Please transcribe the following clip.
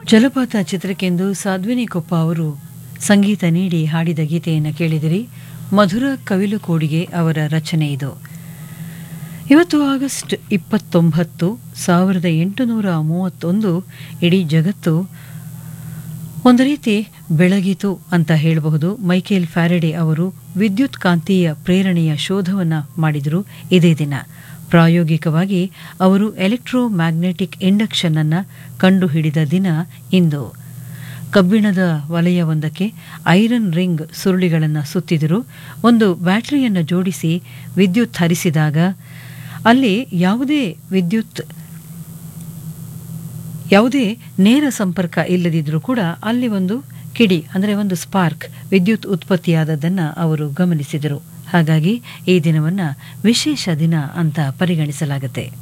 ಜಲಪಾತ ಚಿತ್ರಕ್ಕೆಂದು ಸಾಧ್ವಿನಿ ಕೊಪ್ಪ ಅವರು ಸಂಗೀತ ನೀಡಿ ಹಾಡಿದ ಗೀತೆಯನ್ನು ಕೇಳಿದಿರಿ ಮಧುರ ಕವಿಲು ಕೋಡಿಗೆ ಅವರ ರಚನೆ ಇದು ಇವತ್ತು ಆಗಸ್ಟ್ ಇಪ್ಪತ್ತೊಂಬತ್ತು ಸಾವಿರದ ಎಂಟುನೂರ ಮೂವತ್ತೊಂದು ಇಡೀ ಜಗತ್ತು ಒಂದು ರೀತಿ ಬೆಳಗಿತು ಅಂತ ಹೇಳಬಹುದು ಮೈಕೇಲ್ ಫ್ಯಾರಡೆ ಅವರು ವಿದ್ಯುತ್ ಕಾಂತೀಯ ಪ್ರೇರಣೆಯ ಶೋಧವನ್ನು ಮಾಡಿದರು ಇದೇ ದಿನ ಪ್ರಾಯೋಗಿಕವಾಗಿ ಅವರು ಎಲೆಕ್ಟ್ರೋಮ್ಯಾಗ್ನೆಟಿಕ್ ಇಂಡಕ್ಷನ್ ಅನ್ನು ಕಂಡುಹಿಡಿದ ದಿನ ಇಂದು ಕಬ್ಬಿಣದ ವಲಯವೊಂದಕ್ಕೆ ಐರನ್ ರಿಂಗ್ ಸುರುಳಿಗಳನ್ನು ಸುತ್ತಿದರು ಒಂದು ಬ್ಯಾಟರಿಯನ್ನು ಜೋಡಿಸಿ ವಿದ್ಯುತ್ ಹರಿಸಿದಾಗ ಅಲ್ಲಿ ಯಾವುದೇ ವಿದ್ಯುತ್ ಯಾವುದೇ ನೇರ ಸಂಪರ್ಕ ಇಲ್ಲದಿದ್ದರೂ ಕೂಡ ಅಲ್ಲಿ ಒಂದು ಕಿಡಿ ಅಂದರೆ ಒಂದು ಸ್ಪಾರ್ಕ್ ವಿದ್ಯುತ್ ಉತ್ಪತ್ತಿಯಾದದ್ದನ್ನು ಅವರು ಗಮನಿಸಿದರು ಹಾಗಾಗಿ ಈ ದಿನವನ್ನು ವಿಶೇಷ ದಿನ ಅಂತ ಪರಿಗಣಿಸಲಾಗುತ್ತೆ